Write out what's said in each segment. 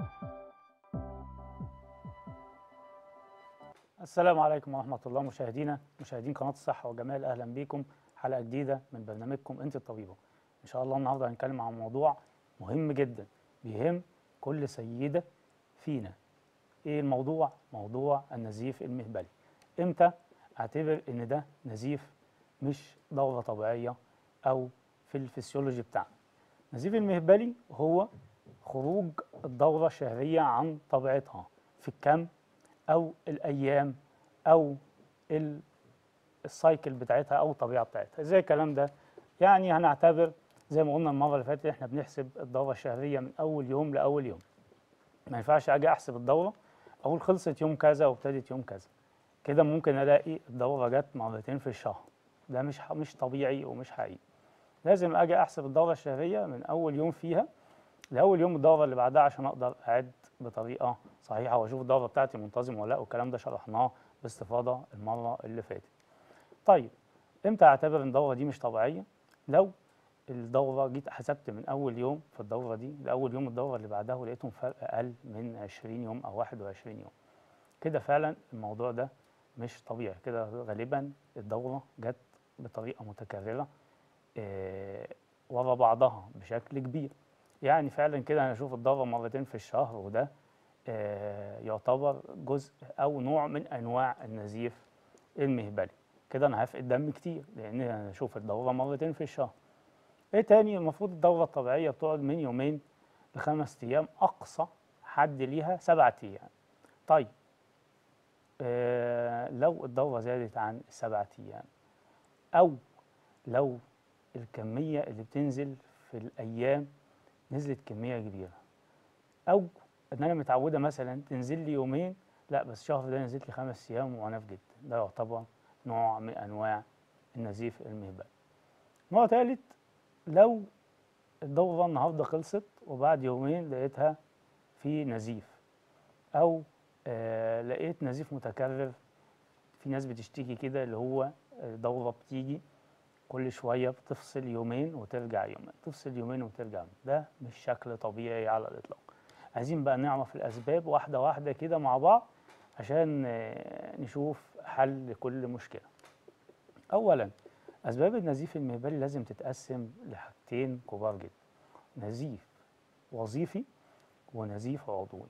السلام عليكم ورحمة الله مشاهدينا مشاهدين قناة الصحة والجمال أهلا بيكم حلقة جديدة من برنامجكم أنت الطبيبة إن شاء الله النهاردة هنتكلم عن موضوع مهم جدا بيهم كل سيدة فينا إيه الموضوع؟ موضوع النزيف المهبلي إمتى أعتبر إن ده نزيف مش دورة طبيعية أو في الفسيولوجي بتاعنا النزيف المهبلي هو خروج الدورة الشهرية عن طبيعتها في الكم او الايام او ال- السايكل بتاعتها او الطبيعه بتاعتها ازاي الكلام ده يعني هنعتبر زي ما قلنا المره اللي فاتت احنا بنحسب الدوره الشهريه من اول يوم لاول يوم ما ينفعش اجي احسب الدوره اقول خلصت يوم كذا وابتدت يوم كذا كده ممكن الاقي الدوره جت مرتين في الشهر ده مش ح- مش طبيعي ومش حقيقي لازم اجي احسب الدوره الشهريه من اول يوم فيها لاول يوم الدوره اللي بعدها عشان اقدر اعد بطريقه صحيحه واشوف الدوره بتاعتي منتظمه ولا لا والكلام ده شرحناه باستفاضه المره اللي فاتت. طيب امتى اعتبر ان الدوره دي مش طبيعيه؟ لو الدوره جيت حسبت من اول يوم في الدوره دي لاول يوم الدوره اللي بعدها ولقيتهم فرق اقل من 20 يوم او 21 يوم. كده فعلا الموضوع ده مش طبيعي كده غالبا الدوره جت بطريقه متكرره آه، ورا بعضها بشكل كبير. يعني فعلا كده انا اشوف الدوره مرتين في الشهر وده آه، يعتبر جزء او نوع من انواع النزيف المهبلي كده انا هفقد دم كتير لان انا اشوف الدوره مرتين في الشهر ايه تاني المفروض الدوره الطبيعيه بتقعد من يومين لخمس ايام اقصى حد ليها سبعة ايام طيب آه لو الدوره زادت عن السبعة ايام او لو الكميه اللي بتنزل في الايام نزلت كميه كبيره او ان انا متعوده مثلا تنزل لي يومين لا بس الشهر ده نزلت لي خمس ايام وعنف جدا ده يعتبر نوع من انواع النزيف المهبلي نوع ثالث لو الدورة النهاردة خلصت وبعد يومين لقيتها في نزيف أو آه لقيت نزيف متكرر في ناس بتشتكي كده اللي هو دورة بتيجي كل شوية بتفصل يومين وترجع يومين تفصل يومين وترجع يومين ده مش شكل طبيعي على الإطلاق عايزين بقى نعرف الأسباب واحدة واحدة كده مع بعض عشان آه، نشوف حل لكل مشكلة أولا أسباب النزيف المهبلي لازم تتقسم لحاجتين كبار جدا نزيف وظيفي ونزيف عضوي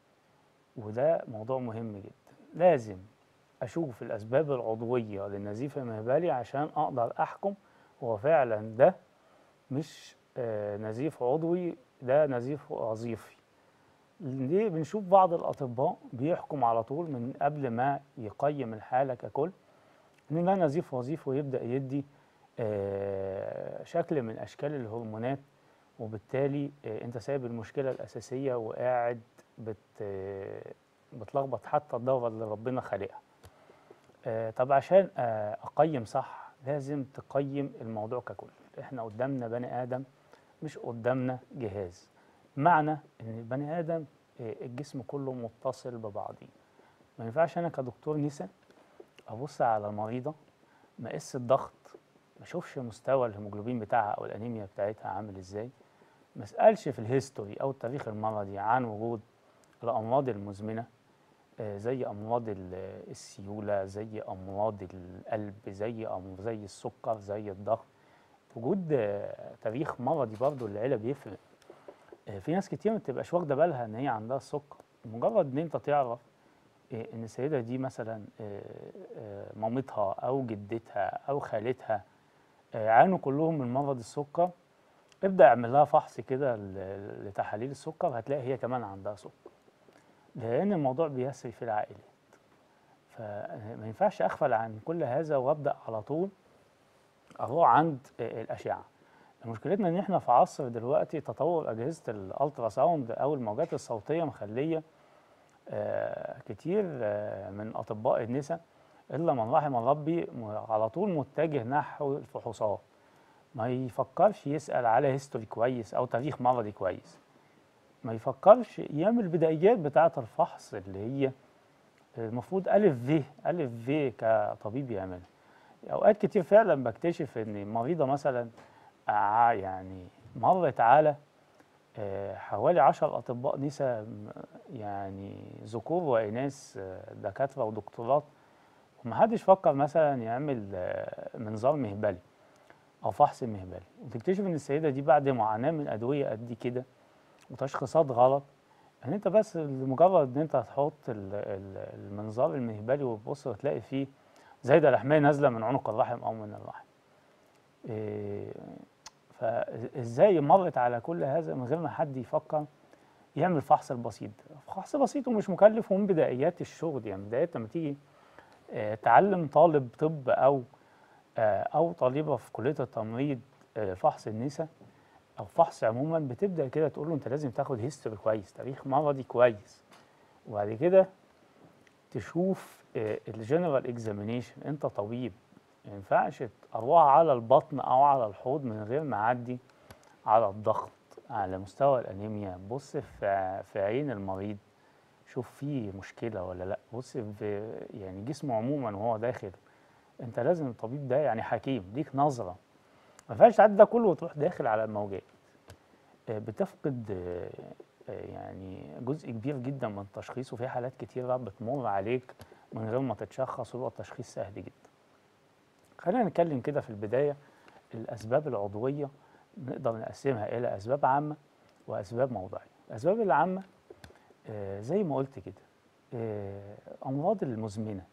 وده موضوع مهم جدا لازم أشوف الأسباب العضوية للنزيف المهبلي عشان أقدر أحكم هو فعلا ده مش آه، نزيف عضوي ده نزيف وظيفي ليه بنشوف بعض الأطباء بيحكم على طول من قبل ما يقيم الحالة ككل إن ده نزيف وظيفي ويبدأ يدي آه، شكل من أشكال الهرمونات وبالتالي آه، أنت سايب المشكلة الأساسية وقاعد بت آه، بتلخبط حتى الدورة اللي ربنا خالقها. آه، طب عشان آه، أقيم صح لازم تقيم الموضوع ككل. إحنا قدامنا بني آدم مش قدامنا جهاز. معنى إن البني آدم آه، الجسم كله متصل ببعضيه. ما ينفعش أنا كدكتور نسا ابص على المريضه مقيس الضغط ما اشوفش مستوى الهيموجلوبين بتاعها او الانيميا بتاعتها عامل ازاي ما اسالش في الهيستوري او التاريخ المرضي عن وجود الامراض المزمنه آه، زي امراض ال- السيوله زي امراض القلب زي أم- زي السكر زي الضغط وجود آه، تاريخ مرضي برضو للعيله بيفرق آه، في ناس كتير ما بتبقاش واخده بالها ان هي عندها السكر مجرد ان انت تعرف إيه، ان السيده دي مثلا آه، آه، مامتها او جدتها او خالتها آه، عانوا كلهم من مرض السكر ابدا اعمل لها فحص كده ل- لتحاليل السكر هتلاقي هي كمان عندها سكر لان الموضوع بيسري في العائلات فما ينفعش اغفل عن كل هذا وابدا على طول اروح عند آه، الاشعه مشكلتنا ان احنا في عصر دلوقتي تطور اجهزه الالترا ساوند او الموجات الصوتيه مخليه آه، كتير آه، من اطباء النساء الا من رحم ربي م- على طول متجه نحو الفحوصات ما يفكرش يسال على هيستوري كويس او تاريخ مرضي كويس ما يفكرش يعمل البدايات بتاعه الفحص اللي هي المفروض الف ف الف ف كطبيب يعملها اوقات كتير فعلا بكتشف ان مريضه مثلا ع- يعني مرت على آه، حوالي عشر أطباء نساء م- يعني ذكور وإناث آه، دكاترة ودكتورات ومحدش فكر مثلا يعمل آه، منظار مهبلي أو فحص مهبلي وتكتشف إن السيدة دي بعد معاناة من أدوية قد كده وتشخيصات غلط ان انت بس لمجرد ان انت هتحط ال- ال- المنظار المهبلي وتبص وتلاقي فيه زايده لحميه نازله من عنق الرحم او من الرحم. إيه فازاي مرت على كل هذا من غير ما حد يفكر يعمل فحص البسيط ده. فحص بسيط ومش مكلف ومن بدايات الشغل يعني بدايات لما تيجي آه، تعلم طالب طب او آه، او طالبه في كليه التمريض آه، فحص النساء او فحص عموما بتبدا كده تقول له انت لازم تاخد هيستوري كويس تاريخ مرضي كويس وبعد كده تشوف الجنرال اكزامينيشن انت طبيب ما ينفعش تروح على البطن او على الحوض من غير ما اعدي على الضغط على مستوى الانيميا بص في في عين المريض شوف فيه مشكله ولا لا بص في يعني جسمه عموما وهو داخل انت لازم الطبيب ده يعني حكيم ليك نظره ما ينفعش تعدي ده كله وتروح داخل على الموجات آه، بتفقد آه، آه، يعني جزء كبير جدا من التشخيص وفي حالات كتيرة بتمر عليك من غير ما تتشخص ويبقى التشخيص سهل جدا خلينا نتكلم كده في البداية الأسباب العضوية نقدر نقسمها إلى أسباب عامة وأسباب موضعية الأسباب العامة آه، زي ما قلت كده آه، أمراض المزمنة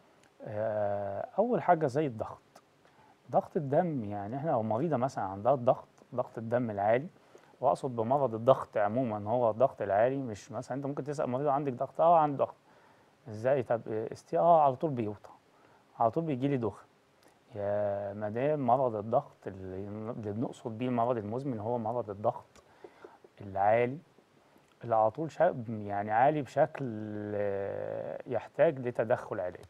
آه، أول حاجة زي الضغط ضغط الدم يعني احنا لو مريضة مثلا عندها الضغط ضغط الدم العالي واقصد بمرض الضغط عموما هو الضغط العالي مش مثلا انت ممكن تسال مريض عندك ضغط اه عندي ضغط ازاي طب استي اه على طول بيوطى على طول بيجي لي دخن يا مدام مرض الضغط اللي اللي بنقصد بيه المرض المزمن هو مرض الضغط العالي اللي على طول شا... يعني عالي بشكل آه، يحتاج لتدخل علاجي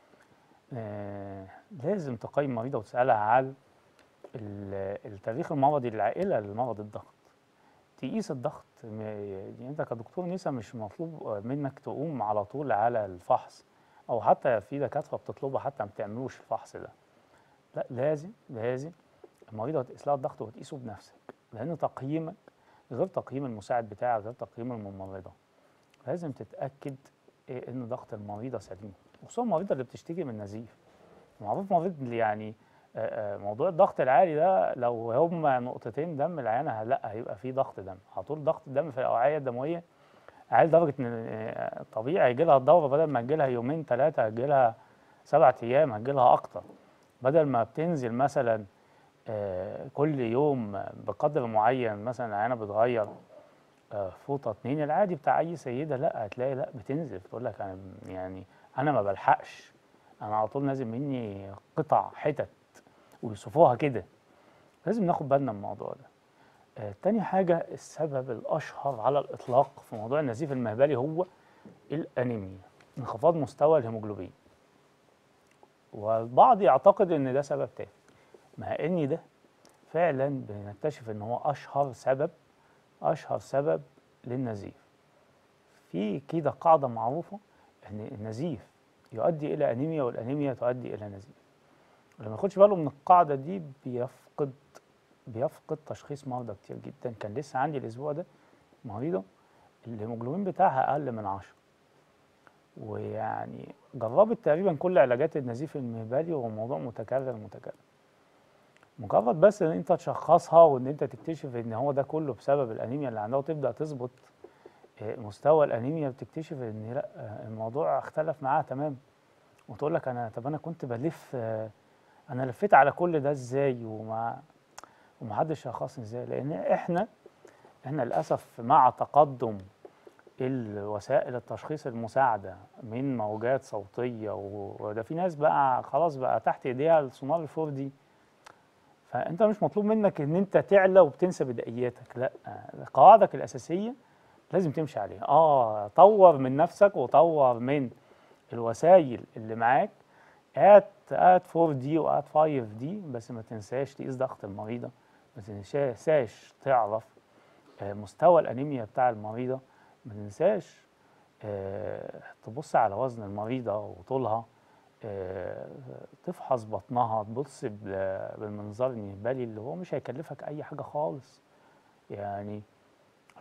آه، لازم تقيم المريضة وتسألها على ال- التاريخ المرضي للعائلة لمرض الضغط تقيس الضغط م- يعني انت كدكتور نسا مش مطلوب منك تقوم على طول على الفحص او حتى في دكاتره بتطلبها حتى ما بتعملوش الفحص ده لا لازم لازم المريضه تقيس لها الضغط وتقيسه بنفسك لان تقييمك غير تقييم المساعد بتاعك غير تقييم الممرضه لازم تتاكد إيه ان ضغط المريضه سليم وخصوصا المريضه اللي بتشتكي من نزيف معروف مريض اللي يعني آه، آه، موضوع الضغط العالي ده لو هما نقطتين دم العيانة لا هيبقى في ضغط دم على طول ضغط الدم في الأوعية الدموية عالي لدرجة إن آه، طبيعي هيجي لها الدورة بدل ما تجي لها يومين ثلاثة هيجي لها سبعة أيام هيجي لها أكتر بدل ما بتنزل مثلا آه، كل يوم بقدر معين مثلا العيانة بتغير آه، فوطة اتنين العادي بتاع أي سيدة لا هتلاقي لا بتنزل تقول لك أنا يعني أنا ما بلحقش أنا على طول نازل مني قطع حتت ويوصفوها كده لازم ناخد بالنا من الموضوع ده آه تاني حاجة السبب الأشهر على الإطلاق في موضوع النزيف المهبلي هو الأنيميا انخفاض مستوى الهيموجلوبين والبعض يعتقد إن ده سبب تاني مع إن ده فعلا بنكتشف إن هو أشهر سبب أشهر سبب للنزيف في كده قاعدة معروفة إن النزيف يؤدي إلى أنيميا والأنيميا تؤدي إلى نزيف لما ياخدش باله من القاعدة دي بيفقد بيفقد تشخيص مرضى كتير جدا كان لسه عندي الأسبوع ده مريضة الهيموجلوبين بتاعها أقل من عشرة ويعني جربت تقريبا كل علاجات النزيف المهبلي وهو موضوع متكرر متكرر مجرد بس ان انت تشخصها وان انت تكتشف ان هو ده كله بسبب الانيميا اللي عندها وتبدا تظبط آه، مستوى الانيميا بتكتشف ان لا آه، الموضوع اختلف معاها تمام وتقول لك انا طب انا كنت بلف آه، انا لفيت على كل ده ازاي وما ومحدش شخصني ازاي لان احنا احنا للاسف مع تقدم الوسائل التشخيص المساعده من موجات صوتيه و- وده في ناس بقى خلاص بقى تحت ايديها السونار الفور دي فانت مش مطلوب منك ان انت تعلى وبتنسى بدائياتك لا قواعدك الاساسيه لازم تمشي عليها اه طور من نفسك وطور من الوسائل اللي معاك هات هات 4 دي وهات 5 دي بس ما تنساش تقيس ضغط المريضه ما تنساش تعرف آه، مستوى الانيميا بتاع المريضه ما تنساش آه، تبص على وزن المريضه وطولها آه، تفحص بطنها تبص بال- بالمنظار المهبلي اللي هو مش هيكلفك اي حاجه خالص يعني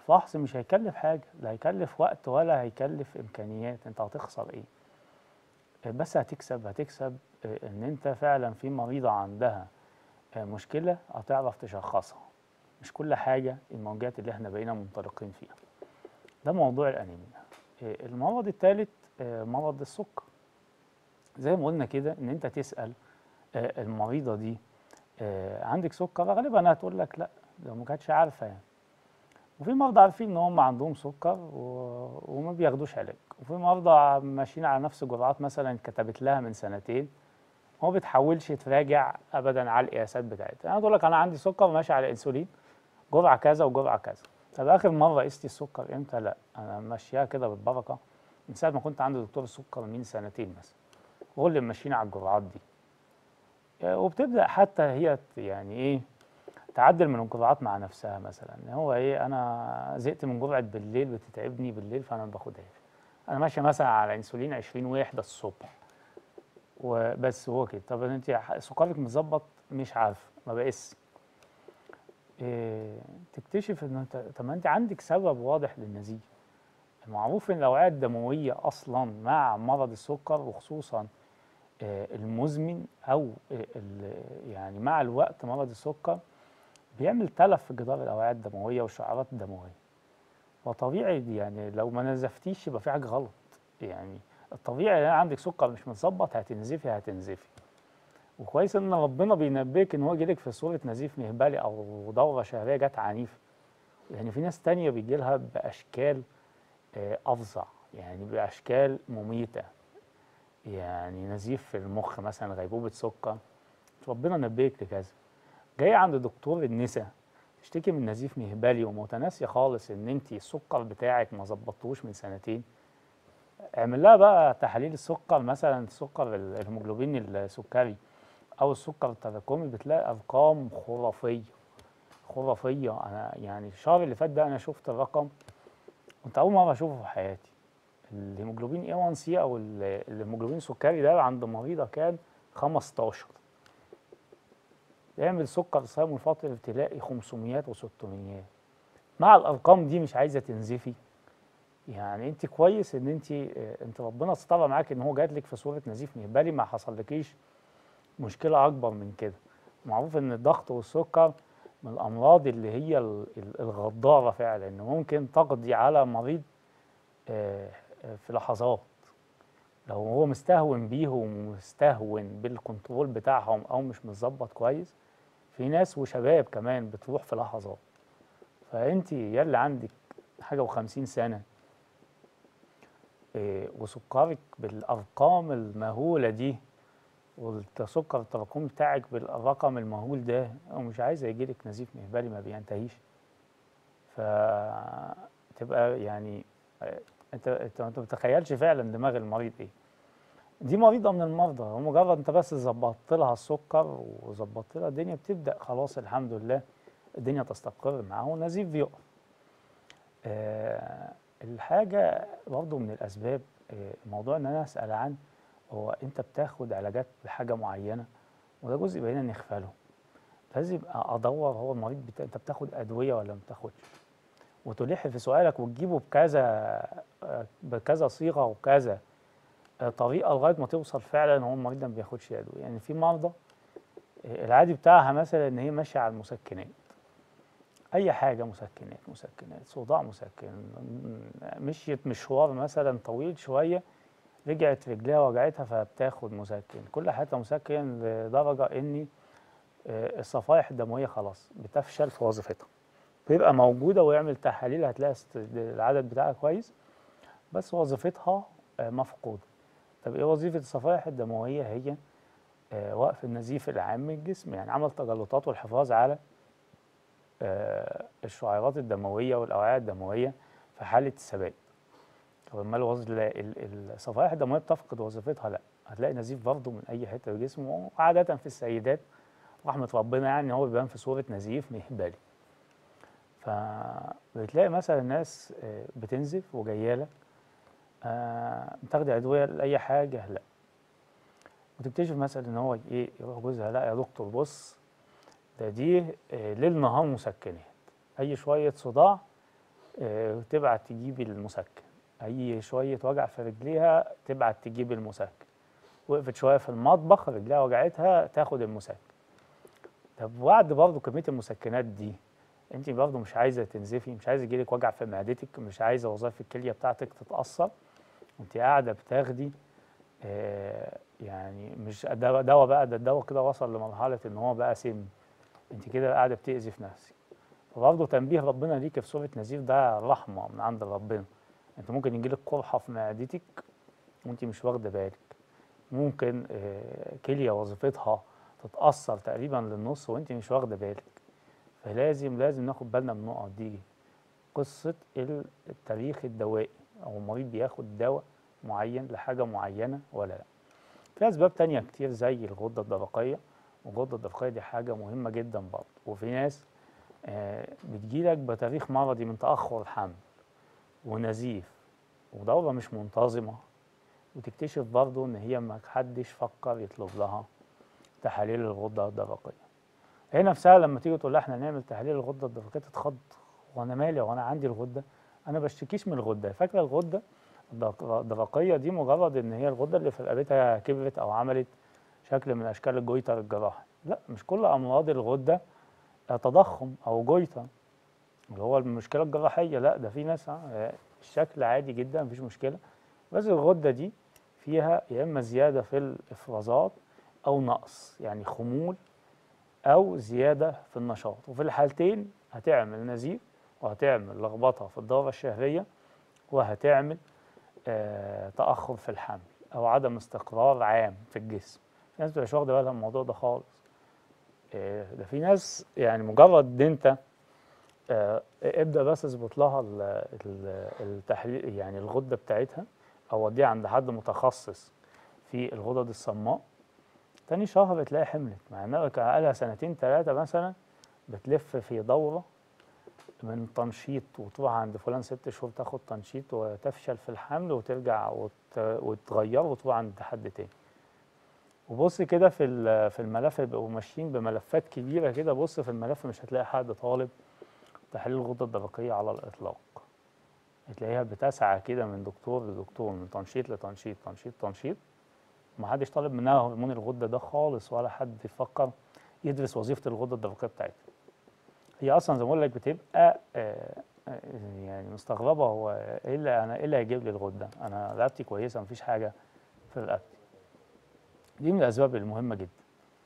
الفحص مش هيكلف حاجة لا هيكلف وقت ولا هيكلف إمكانيات أنت هتخسر إيه آه، بس هتكسب هتكسب آه، إن أنت فعلا في مريضة عندها آه، مشكلة هتعرف تشخصها مش كل حاجة الموجات اللي احنا بقينا منطلقين فيها ده موضوع الأنيميا آه، المرض الثالث مرض السكر زي ما قلنا كده إن أنت تسأل آه، المريضة دي آه، عندك سكر غالبا هتقول لك لا لو ما كانتش عارفة يعني وفي مرضى عارفين ان هم عندهم سكر و... وما بياخدوش علاج وفي مرضى ماشيين على نفس جرعات مثلا كتبت لها من سنتين وما بتحاولش تراجع ابدا على القياسات بتاعتها انا بقول لك انا عندي سكر وماشي على انسولين جرعه كذا وجرعه كذا طب اخر مره قستي السكر امتى لا انا ماشياها كده بالبركه من ساعه ما كنت عند دكتور السكر من سنتين مثلا هو اللي ماشيين على الجرعات دي وبتبدا حتى هي ت- يعني ايه تعدل من الجرعات مع نفسها مثلا إن هو ايه انا زهقت من جرعه بالليل بتتعبني بالليل فانا ما باخدهاش انا ماشيه مثلا على انسولين 20 وحده الصبح وبس هو كده طب انت ح- سكرك متظبط مش عارفه ما بقيس إيه تكتشف ان انت طب ما انت عندك سبب واضح للنزيف المعروف ان الاوعيه الدمويه اصلا مع مرض السكر وخصوصا آه، المزمن او آه، ال- يعني مع الوقت مرض السكر بيعمل تلف في جدار الاوعيه الدمويه والشعيرات الدمويه وطبيعي دي يعني لو ما نزفتيش يبقى في حاجه غلط يعني الطبيعي ان عندك سكر مش متظبط هتنزفي هتنزفي وكويس ان ربنا بينبهك ان هو يجيلك في صوره نزيف مهبلي او دوره شهريه جت عنيفه يعني في ناس تانية بيجي لها باشكال آه، افظع يعني باشكال مميته يعني نزيف في المخ مثلا غيبوبه سكر ربنا نبهك لكذا جاي عند دكتور النساء تشتكي من نزيف مهبلي ومتناسيه خالص ان انت السكر بتاعك ما ظبطتوش من سنتين اعمل لها بقى تحاليل السكر مثلا السكر ال- الهيموجلوبين السكري او السكر التراكمي بتلاقي ارقام خرافيه خرافيه انا يعني الشهر اللي فات ده انا شفت الرقم كنت اول مره اشوفه في حياتي الهيموجلوبين A1C او ال- الهيموجلوبين السكري ده عند مريضه كان 15 يعمل سكر صايم الفترة تلاقي 500 و600 مع الارقام دي مش عايزه تنزفي يعني انت كويس ان انت آه، انت ربنا استر معاك ان هو جات لك في صوره نزيف مهبلي ما حصلكيش مشكله اكبر من كده معروف ان الضغط والسكر من الامراض اللي هي ال- ال- الغداره فعلا ان ممكن تقضي على مريض آه، آه، في لحظات لو هو مستهون بيهم ومستهون بالكنترول بتاعهم او مش متظبط كويس في ناس وشباب كمان بتروح في لحظات فانت يلي عندك حاجه وخمسين سنه إيه، وسكرك بالارقام المهوله دي والسكر التراكمي بتاعك بالرقم المهول ده ومش عايزه يجيلك نزيف مهبلي ما بينتهيش فتبقى يعني آه، انت انت ما بتتخيلش فعلا دماغ المريض ايه دي مريضه من المرضى هو مجرد انت بس ظبطت لها السكر وظبطت لها الدنيا بتبدا خلاص الحمد لله الدنيا تستقر معاه والنزيف بيقف آه الحاجه برضه من الاسباب آه موضوع ان انا اسال عن هو انت بتاخد علاجات لحاجه معينه وده جزء بقينا نغفله لازم ادور هو المريض بتا... انت بتاخد ادويه ولا ما بتاخدش وتلح في سؤالك وتجيبه بكذا آه، بكذا صيغه وكذا آه، طريقه لغايه ما توصل فعلا هو المريض ده ما بياخدش ادويه يعني في مرضى آه، العادي بتاعها مثلا ان هي ماشيه على المسكنات اي حاجه مسكنات مسكنات صداع مسكن م- مشيت مشوار مثلا طويل شويه رجعت رجليها وجعتها فبتاخد مسكن كل حياتها مسكن لدرجه ان آه، الصفائح الدمويه خلاص بتفشل في وظيفتها بيبقى موجوده ويعمل تحاليل هتلاقي است- العدد بتاعها كويس بس وظيفتها آه، مفقوده طب ايه وظيفه الصفائح الدمويه هي آه، وقف النزيف العام من الجسم يعني عمل تجلطات والحفاظ على آه، الشعيرات الدمويه والاوعيه الدمويه في حاله الثبات طب امال الوظ- ال- ال- الصفائح الدمويه بتفقد وظيفتها لا هتلاقي نزيف برضه من اي حته في الجسم وعاده في السيدات رحمه ربنا يعني هو بيبان في صوره نزيف مهبلي فبتلاقي مثلا ناس آه، بتنزف وجايه لك آه، بتاخدي ادويه لاي حاجه لا وتكتشف مثلا ان هو ايه يروح جوزها لا يا دكتور بص ده دي آه، ليل نهار مسكنات اي شويه صداع آه، تبعت تجيب المسكن اي شويه وجع في رجليها تبعت تجيب المسكن وقفت شويه في المطبخ رجليها وجعتها تاخد المسكن طب بعد برضه كميه المسكنات دي انت برضه مش عايزه تنزفي مش عايزه يجيلك وجع في معدتك مش عايزه وظائف الكليه بتاعتك تتاثر انت قاعده بتاخدي آه يعني مش دواء دواء بقى ده الدواء كده وصل لمرحله ان هو بقى سم انت كده قاعده بتاذي في نفسك فبرضه تنبيه ربنا ليك في سوره نزيف ده رحمه من عند ربنا انت ممكن يجيلك قرحه في معدتك وانت مش واخده بالك ممكن آه كليه وظيفتها تتاثر تقريبا للنص وانت مش واخده بالك فلازم لازم ناخد بالنا من النقط دي قصه التاريخ الدوائي او المريض بياخد دواء معين لحاجه معينه ولا لا في اسباب تانية كتير زي الغده الدرقيه والغده الدرقيه دي حاجه مهمه جدا برضه وفي ناس آه بتجيلك بتاريخ مرضي من تاخر الحمل ونزيف ودوره مش منتظمه وتكتشف برضه ان هي ما حدش فكر يطلب لها تحاليل الغده الدرقيه هي نفسها لما تيجي تقول لها احنا نعمل تحليل الغده الدرقيه تتخض وانا مالي وانا عندي الغده انا بشتكيش من الغده فاكره الغده الدرقيه دي مجرد ان هي الغده اللي في رقبتها كبرت او عملت شكل من اشكال الجويتر الجراحي لا مش كل امراض الغده تضخم او جويتر اللي هو المشكله الجراحيه لا ده في ناس الشكل عادي جدا مفيش مشكله بس الغده دي فيها يا اما زياده في الافرازات او نقص يعني خمول او زياده في النشاط وفي الحالتين هتعمل نزيف وهتعمل لخبطه في الدوره الشهريه وهتعمل آه تاخر في الحمل او عدم استقرار عام في الجسم في ناس مش واخده بالها من الموضوع ده خالص آه ده في ناس يعني مجرد ان انت آه ابدا بس اظبط لها التحليل يعني الغده بتاعتها او وديها عند حد متخصص في الغدد الصماء تاني شهر بتلاقي حملت مع انها بقالها سنتين ثلاثه مثلا بتلف في دوره من تنشيط وتروح عند فلان ست شهور تاخد تنشيط وتفشل في الحمل وترجع وت... وتغير وتروح عند حد تاني وبص كده في في الملف بيبقوا ماشيين بملفات كبيره كده بص في الملف مش هتلاقي حد طالب تحليل الغده الدرقيه على الاطلاق هتلاقيها بتسعى كده من دكتور لدكتور من تنشيط لتنشيط تنشيط تنشيط ما حدش طالب منها هرمون الغده ده خالص ولا حد يفكر يدرس وظيفه الغده الدرقيه بتاعتها هي اصلا زي ما بقول لك بتبقى آه يعني مستغربه هو ايه اللي انا ايه اللي هيجيب لي الغده انا رقبتي كويسه مفيش حاجه في رقبتي دي من الاسباب المهمه جدا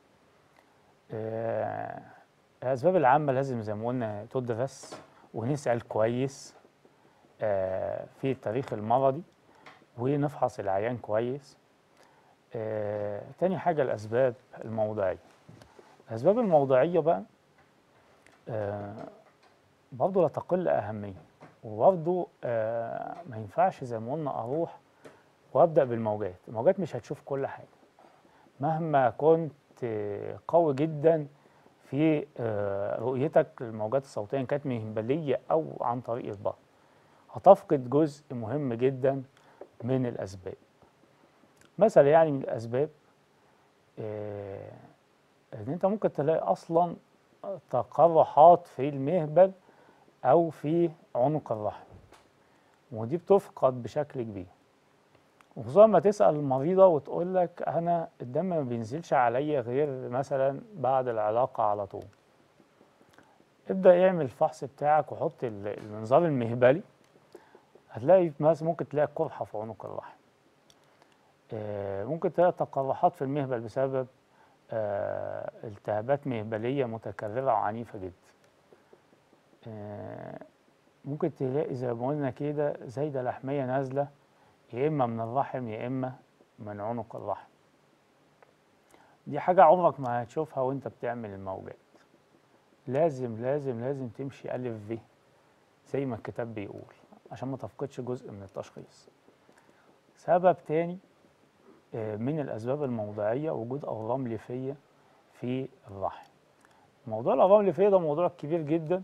آه الاسباب العامه لازم زي ما قلنا تدرس ونسال كويس آه في التاريخ المرضي ونفحص العيان كويس آه تاني حاجة الأسباب الموضعية الأسباب الموضعية بقى آه برضه لا تقل أهمية وبرضه آه ما ينفعش زي ما قلنا أروح وأبدأ بالموجات الموجات مش هتشوف كل حاجة مهما كنت آه قوي جدا في آه رؤيتك للموجات الصوتية إن كانت مهبلية أو عن طريق البطن هتفقد جزء مهم جدا من الأسباب مثلا يعني من الاسباب آه ان انت ممكن تلاقي اصلا تقرحات في المهبل او في عنق الرحم ودي بتفقد بشكل كبير وخصوصا ما تسال المريضه وتقول لك انا الدم ما بينزلش عليا غير مثلا بعد العلاقه على طول ابدا اعمل الفحص بتاعك وحط المنظار المهبلي هتلاقي مثلا ممكن تلاقي قرحه في عنق الرحم آه ممكن تلاقي تقرحات في المهبل بسبب آه التهابات مهبليه متكرره وعنيفه جدا آه ممكن تلاقي زي ما قلنا كده زايده لحميه نازله يا اما من الرحم يا اما من عنق الرحم دي حاجه عمرك ما هتشوفها وانت بتعمل الموجات لازم لازم لازم تمشي الف ب زي ما الكتاب بيقول عشان ما تفقدش جزء من التشخيص سبب تاني من الأسباب الموضعية وجود أورام ليفية في الرحم موضوع الأورام الليفية ده موضوع كبير جدا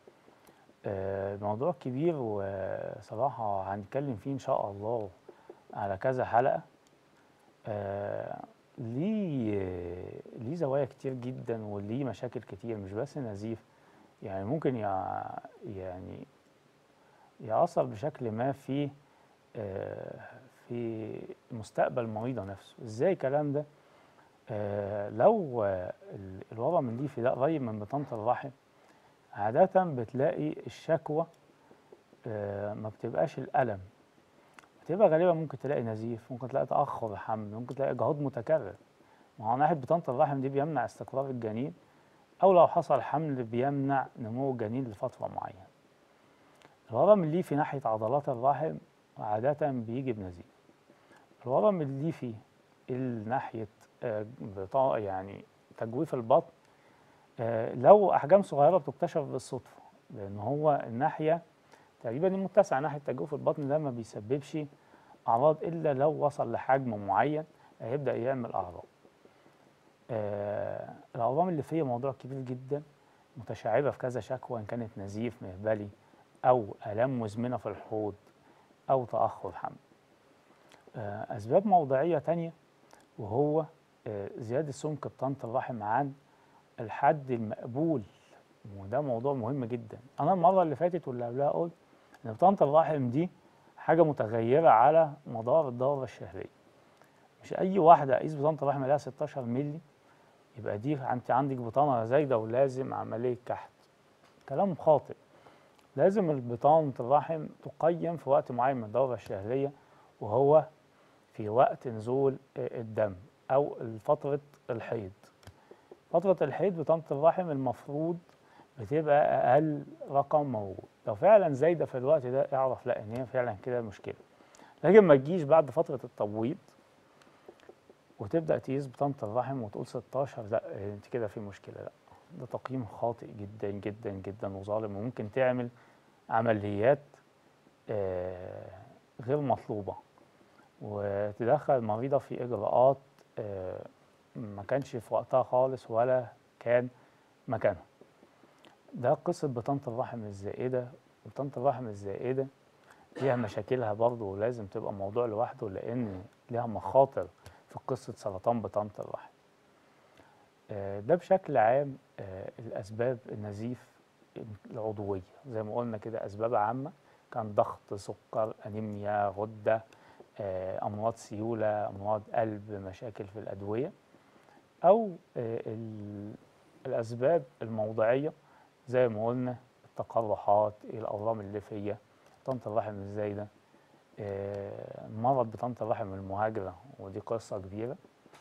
موضوع كبير وصراحة هنتكلم فيه إن شاء الله على كذا حلقة ليه ليه زوايا كتير جدا وليه مشاكل كتير مش بس نزيف يعني ممكن يعني يأثر بشكل ما في آه، في مستقبل المريضة نفسه ازاي الكلام ده آه، لو آه، ال- الورم الليفي ده قريب من بطانة الرحم عادة بتلاقي الشكوى آه، ما بتبقاش الألم بتبقى غالبا ممكن تلاقي نزيف ممكن تلاقي تأخر حمل ممكن تلاقي إجهاض متكرر ما هو ناحية بطانة الرحم دي بيمنع استقرار الجنين أو لو حصل حمل بيمنع نمو الجنين لفترة معينة الورم الليفي ناحية عضلات الرحم عادة بيجي بنزيف الورم الليفي اللي ناحية آه، بطا- يعني تجويف البطن آه، لو أحجام صغيرة بتكتشف بالصدفة لأن هو الناحية تقريبا المتسعة ناحية تجويف البطن ده ما بيسببش أعراض إلا لو وصل لحجم معين هيبدأ يعمل أعراض آه، الأورام الليفية موضوع كبير جدا متشعبة في كذا شكوى إن كانت نزيف مهبلي أو آلام مزمنة في الحوض أو تأخر حمل آه، أسباب موضعية تانية وهو آه، زيادة سمك بطانة الرحم عن الحد المقبول وده موضوع مهم جدا أنا المرة اللي فاتت واللي قبلها قلت إن بطانة الرحم دي حاجة متغيرة على مدار الدورة الشهرية مش أي واحدة أقيس بطانة الرحم لها 16 مللي يبقى دي أنت عندك بطانة زايدة ولازم عملية كحت كلام خاطئ لازم البطانة الرحم تقيم في وقت معين من الدورة الشهرية وهو في وقت نزول آه، الدم أو فترة الحيض فترة الحيض بطانة الرحم المفروض بتبقى أقل رقم موجود لو فعلا زايدة في الوقت ده اعرف لا إن هي فعلا كده مشكلة لكن ما تجيش بعد فترة التبويض وتبدأ تقيس بطانة الرحم وتقول 16 لا آه، انت كده في مشكلة لا ده تقييم خاطئ جدا جدا جدا وظالم وممكن تعمل عمليات آه، غير مطلوبة وتدخل المريضة في إجراءات آه، ما كانش في وقتها خالص ولا كان مكانها ده قصة بطانة الرحم الزائدة بطانة الرحم الزائدة ليها مشاكلها برضه ولازم تبقى موضوع لوحده لأن ليها مخاطر في قصة سرطان بطانة الرحم آه، ده بشكل عام آه، الأسباب النزيف العضوية زي ما قلنا كده أسباب عامة كان ضغط سكر أنيميا غدة آه، أمراض سيولة أمراض قلب مشاكل في الأدوية أو آه، ال- الأسباب الموضعية زي ما قلنا التقرحات الأورام الليفية بطانة الرحم الزايدة آه، مرض بطانة الرحم المهاجرة ودي قصة كبيرة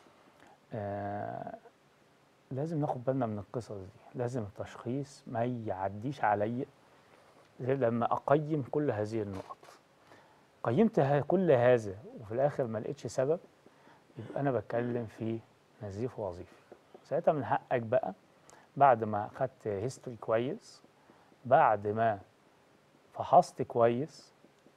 آه، لازم ناخد بالنا من القصص دي لازم التشخيص ما يعديش عليا غير لما أقيم كل هذه النقط قيمت ه- كل هذا وفي الآخر ما لقيتش سبب يبقى أنا بتكلم في نزيف وظيفي ساعتها من حقك بقى بعد ما خدت هيستوري كويس بعد ما فحصت كويس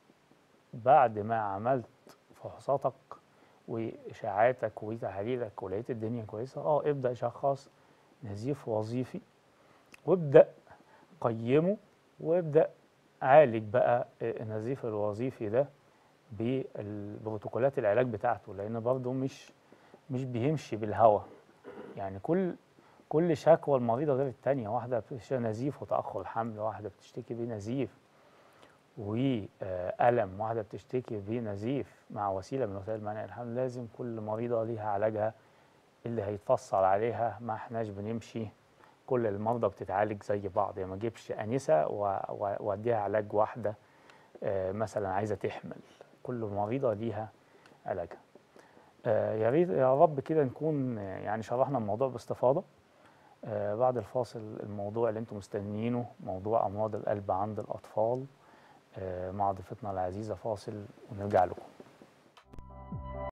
بعد ما عملت فحوصاتك واشاعاتك وتحاليلك ولقيت الدنيا كويسه اه ابدا شخص نزيف وظيفي وابدا قيمه وابدا عالج بقى النزيف الوظيفي ده بالبروتوكولات العلاج بتاعته لان برضه مش مش بيمشي بالهوى يعني كل كل شكوى المريضه غير التانيه واحده بتشتكي نزيف وتاخر حمل واحده بتشتكي بنزيف وألم واحدة بتشتكي بنزيف مع وسيلة من وسائل منع الحمل لازم كل مريضة ليها علاجها اللي هيتفصل عليها ما احناش بنمشي كل المرضى بتتعالج زي بعض يعني ما اجيبش أنسة و- و- وأديها علاج واحدة آه، مثلا عايزة تحمل كل مريضة ليها علاجها آه، يا ريت يا رب كده نكون آه، يعني شرحنا الموضوع باستفاضة آه، بعد الفاصل الموضوع اللي انتم مستنيينه موضوع أمراض القلب عند الأطفال آه، مع ضيفتنا العزيزة فاصل ونرجع لكم